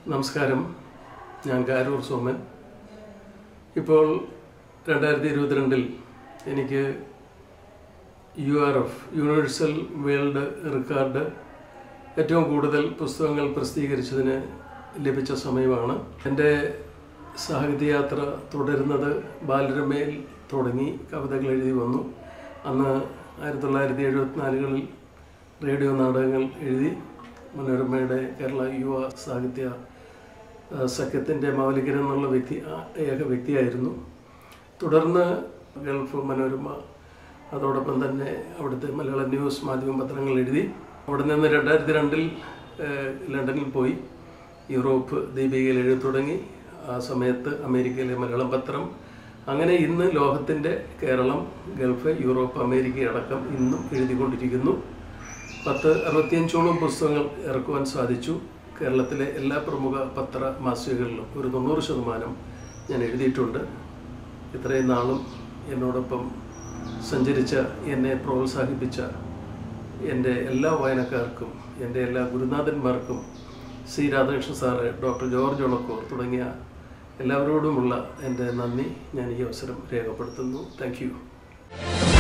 നമസ്കാരം ഞാൻ കാരൂർ സോമൻ ഇപ്പോൾ രണ്ടായിരത്തി ഇരുപത്തിരണ്ടിൽ എനിക്ക് U R F universal world record ഏറ്റവും കൂടുതൽ പുസ്തകങ്ങൾ പ്രസിദ്ധീകരിച്ചതിന് ലഭിച്ച സമയമാണ് എൻ്റെ സാഹിത്യയാത്ര തുടരുന്നത് ബാലരമയിൽ തുടങ്ങി കവിതകൾ എഴുതി വന്നു അന്ന് ആയിരത്തി തൊള്ളായിരത്തി എഴുപത്തിനാലുകളിൽ റേഡിയോ നാടകങ്ങൾ എഴുതി മനോരമയുടെ കേരള യുവ സാഹിത്യ ആ, സഖ്യത്തിൻ്റെ മൗലികൻ എന്നുള്ള വ്യക്തി ആ, ഏക വ്യക്തിയായിരുന്നു തുടർന്ന് ഗൾഫ് മനോരമ അതോടൊപ്പം തന്നെ അവിടുത്തെ മലയാള ന്യൂസ് മാധ്യമ പത്രങ്ങൾ എഴുതി അവിടെ നിന്ന് രണ്ടായിരത്തി രണ്ടിൽ ലണ്ടനിൽ പോയി യൂറോപ്പ് ദീപികയിൽ എഴുതി തുടങ്ങി ആ സമയത്ത് അമേരിക്കയിലെ മലയാളം പത്രം അങ്ങനെ ഇന്ന് ലോകത്തിൻ്റെ കേരളം ഗൾഫ് യൂറോപ്പ് അമേരിക്ക അടക്കം ഇന്നും എഴുതിക്കൊണ്ടിരിക്കുന്നു പത്ത് അറുപത്തിയഞ്ചോളം പുസ്തകങ്ങൾ ഇറക്കുവാൻ സാധിച്ചു കേരളത്തിലെ എല്ലാ പ്രമുഖ പത്ര മാസികകളിലും ഒരു തൊണ്ണൂറ് ശതമാനം ഞാൻ എഴുതിയിട്ടുണ്ട് ഇത്രയും നാളും എന്നോടൊപ്പം സഞ്ചരിച്ച എന്നെ പ്രോത്സാഹിപ്പിച്ച എൻ്റെ എല്ലാ വായനക്കാർക്കും എൻ്റെ എല്ലാ ഗുരുനാഥന്മാർക്കും C Radhakrishnan sir doctor George Olakkur തുടങ്ങിയ എല്ലാവരോടുമുള്ള എൻ്റെ നന്ദി ഞാൻ ഈ അവസരം രേഖപ്പെടുത്തുന്നു താങ്ക് യു